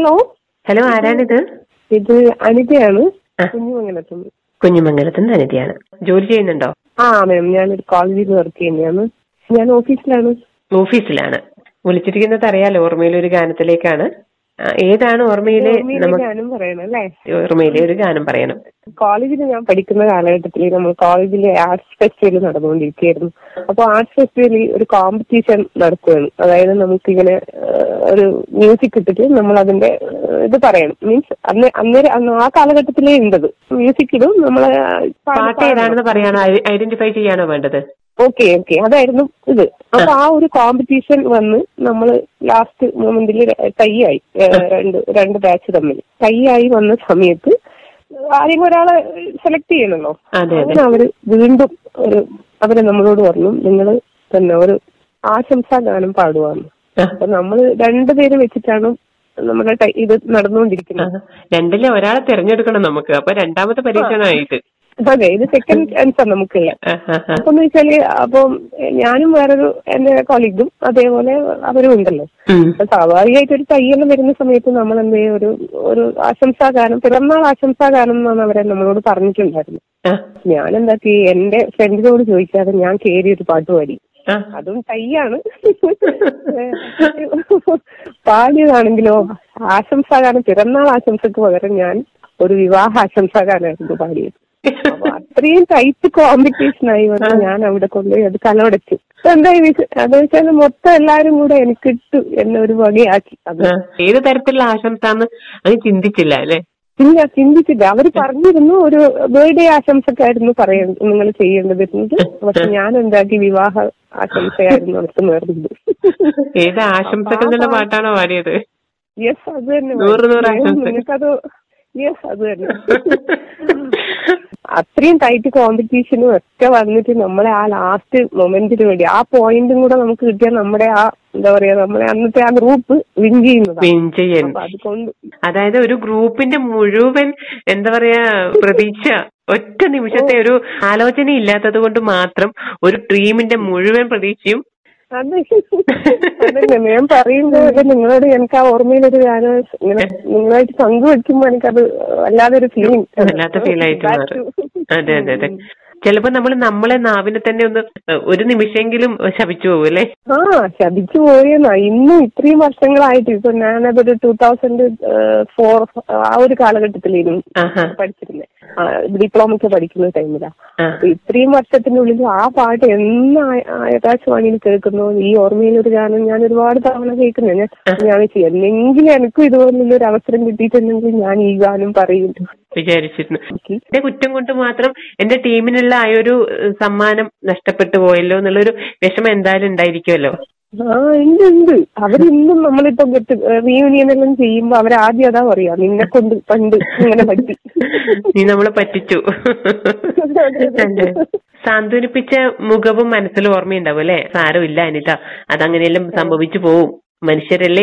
Hello hello ആരാണിത് ഇത് അനിതയാണ് ആ. കുഞ്ഞുമംഗലത്തുനിന്ന് കുഞ്ഞുമംഗലത്തുനിന്ന് അനിതയാണ് ജോലി ചെയ്യുന്നുണ്ടോ ആ മാം ഞാനൊരു കോളേജിൽ വർക്ക് ചെയ്യുന്നതാണ് ഞാൻ ഓഫീസിലാണ് ഓഫീസിലാണ് വിളിച്ചിരിക്കുന്നത് അറിയാലോ ഓർമ്മയിലെ ഒരു ഗാനത്തിലേക്കാണ് ആ, ഏതാണ് ഓർമ്മയിലെ ഓർമ്മയിലെ നമുക്ക് ഗാനം പറയണം അല്ലേ ഓർമ്മയിലെ ഒരു ഗാനം പറയണം കോളേജിൽ ഞാൻ പഠിക്കുന്ന കാലഘട്ടത്തിൽ നമ്മൾ കോളേജിലെ ആർട്സ് ഫെസ്റ്റിവൽ നടന്നുകൊണ്ടിരിക്കുകയായിരുന്നു അപ്പോൾ ആർട്സ് ഫെസ്റ്റിവലിൽ ഒരു കോമ്പറ്റീഷൻ നടത്തുകയാണ് അതായത് നമുക്കിങ്ങനെ ആ, ഒരു മ്യൂസിക് ഇട്ടിട്ട് നമ്മൾ അതിന്റെ ആ, ഇത് പറയണം മീൻസ് അന്ന് അന്നേരം അന്ന് ആ കാലഘട്ടത്തിലേ ഉണ്ടത് മ്യൂസിക് ഇടും നമ്മൾ പാട്ട് ഏതാണെന്ന് പറയാനോ ഐഡന്റിഫൈ ചെയ്യാനോ വേണ്ടത് ഓക്കെ ഓക്കെ അതായിരുന്നു ഇത് അപ്പൊ ആ ഒരു കോമ്പറ്റീഷൻ വന്ന് നമ്മൾ ലാസ്റ്റ് മൊമെന്റിൽ തയ്യായി ഏഹ് രണ്ട് രണ്ട് ബാച്ച് തമ്മിൽ തയ്യായി വന്ന സമയത്ത് ആരെങ്കിലും ഒരാളെ സെലക്ട് ചെയ്യണല്ലോ അതെ അതെ അങ്ങനെ അവര് വീണ്ടും ഒരു അവര് നമ്മളോട് പറഞ്ഞു നിങ്ങൾ തന്നെ ഒരു ആശംസാ ഗാനം പാടുവാന്ന് ആ, അപ്പൊ നമ്മൾ രണ്ടുപേര് വെച്ചിട്ടാണ് നമ്മുടെ ടൈ- ഇത് നടന്നുകൊണ്ടിരിക്കുന്നത് ആ. രണ്ടിലെ ഒരാളെ തിരഞ്ഞെടുക്കണം നമുക്ക് അപ്പൊ രണ്ടാമത്തെ പരീക്ഷണമായിട്ട് അതെ ഇത് സെക്കൻഡ് ചാൻസാ നമുക്കുള്ള ആ, ആ, ആ. അപ്പൊ എന്ന് വെച്ചാല് അപ്പം ഞാനും വേറൊരു എന്റെ കൊളീഗും അതേപോലെ അവരും ഉണ്ടല്ലോ ഉം. അപ്പൊ സ്വാഭാവികമായിട്ട് ഒരു തയ്യെല്ലാം വരുന്ന സമയത്ത് നമ്മൾ എന്ത് ചെയ്യും ഒരു ഒരു ആശംസാ ഗാനം പിറന്നാൾ ആശംസാ ഗാനം എന്നാണ് അവരെ നമ്മളോട് പറഞ്ഞിട്ടുണ്ടായിരുന്നു ആ, ഞാൻ എന്താക്കി എന്റെ ഫ്രണ്ടിനോട് ചോദിക്കാതെ ഞാൻ കയറി ഒരു പാട്ട് പാടി ആ. അതും തയ്യാണ് പാടിയതാണെങ്കിലോ ആശംസാ ഗാനം പിറന്നാൾ ആശംസക്ക് പകരം ഞാൻ ഒരു വിവാഹ ആശംസാ ഗാനമായിരുന്നു പാടിയത് അപ്പൊ അത്രയും ടൈപ്പ് കോമ്പറ്റീഷൻ ആയി വന്ന് ഞാൻ അവിടെ കൊണ്ടുപോയി അത് കലവടച്ചു എന്താ അത് വെച്ചാൽ മൊത്തം എല്ലാരും കൂടെ എനിക്കിട്ടു എന്നെ ഒരു വകയാക്കി അത് ആ. ഏത് തരത്തിലുള്ള ആശംസാന്ന് അത് ചിന്തിച്ചില്ല അല്ലെ ഇല്ല ചിന്തിച്ചില്ല അവര് പറഞ്ഞിരുന്നു ഒരു ബർത്ത്ഡേ ആശംസക്കായിരുന്നു പറയ നിങ്ങൾ ചെയ്യേണ്ടത് പക്ഷെ ഞാൻ എന്താക്കി വിവാഹ ആശംസയായിരുന്നു അവർക്ക് നേർന്നത് ഏത് ആശംസകൾ എന്നുള്ള പാട്ടാണോ പാടിയത് യെസ് അത് തന്നെ നൂറ് നൂറ് ആശംസകൾ. നിങ്ങൾക്കത് യെസ് അത് തന്നെ അത്രയും ടൈറ്റ് കോമ്പറ്റീഷനും ഒക്കെ വന്നിട്ട് നമ്മളെ ആ ലാസ്റ്റ് മൊമെന്റിന് വേണ്ടി ആ പോയിന്റും കൂടെ നമുക്ക് കിട്ടിയാൽ നമ്മുടെ ആ എന്താ പറയാ നമ്മളെ അന്നത്തെ ആ ഗ്രൂപ്പ് വിൻ ചെയ്യുന്നതാണ് വിഞ്ചയൻ അപ്പൊ അതുകൊണ്ട് അതായത് ഒരു ഗ്രൂപ്പിന്റെ മുഴുവൻ എന്താ പറയാ പ്രതീക്ഷ ഒറ്റ നിമിഷത്തെ ഒരു ആലോചന ഇല്ലാത്തത് കൊണ്ട് മാത്രം ഒരു ടീമിന്റെ മുഴുവൻ പ്രതീക്ഷയും അതെ അതന്നെ ഞാൻ പറയുന്നത് നിങ്ങളോട് എനിക്ക് ആ ഓർമ്മയിലൊരു ഗാനം ഇങ്ങനെ നിങ്ങളായിട്ട് പങ്കുവെക്കുമ്പോ എനിക്കത് വല്ലാതൊരു ഫീലിംഗ് വല്ലാത്ത ഫീൽ ആയിട്ട് മാറും അതെ അതെ അതെ ചിലപ്പോ നമ്മൾ നമ്മളെ നാവിനെ തന്നെ ഒന്ന് ഒരു നിമിഷമെങ്കിലും ശപിച്ചു പോകും അല്ലേ ആ ശപിച്ചു പോയെന്നാ ഇന്നും ഇത്രയും വർഷങ്ങളായിട്ട് ഇപ്പൊ ഞാനതൊരു ടൂ തൗസൻഡ് ഫോർ ആ ഒരു കാലഘട്ടത്തിലായിരുന്നു ആഹാ പഠിച്ചിരുന്നത് ഡിപ്ലോമയ്ക്ക് പഠിക്കുന്ന ടൈമിലാ ആ. അപ്പൊ ഇത്രയും വർഷത്തിനുള്ളിൽ ആ പാട്ട് എന്ന് ആ- ആകാശവാണിയിൽ കേൾക്കുന്നു ഈ ഓർമ്മയിൽ ഒരു ഗാനം ഞാൻ ഒരുപാട് തവണ കേൾക്കുന്നു ഞാൻ ഞാൻ വെച്ചു എന്നെങ്കിലും എനിക്കും ഇതുപോലുള്ള ഒരു അവസരം കിട്ടിയിട്ടുണ്ടെങ്കിൽ ഞാൻ ഈ ഗാനം പറയും വിചാരിച്ചിരുന്നു എന്റെ കുറ്റം കൊണ്ട് മാത്രം എന്റെ ടീമിനുള്ള ആ ഒരു ഏഹ്, സമ്മാനം നഷ്ടപ്പെട്ടു പോയല്ലോ എന്നുള്ളൊരു വിഷമം എന്തായാലും ഉണ്ടായിരിക്കുമല്ലോ ആ ഉണ്ട് ഉണ്ട് അവരിന്നും നമ്മളിപ്പോ ഗെറ്റ് റീയൂണിയൻ എല്ലാം ചെയ്യുമ്പോ അവരാദ്യം അതാ പറയാ നിന്നെ കൊണ്ട് പണ്ട് ഇങ്ങനെ പറ്റി നീ നമ്മളെ പറ്റിച്ചു അതെ. സാന്ത്വനിപ്പിച്ച മുഖവും മനസ്സിലും ഓർമ്മയുണ്ടാവും അല്ലെ സാരമില്ല അനിത അതങ്ങനെയെല്ലാം സംഭവിച്ചു പോവും മനുഷ്യരല്ലേ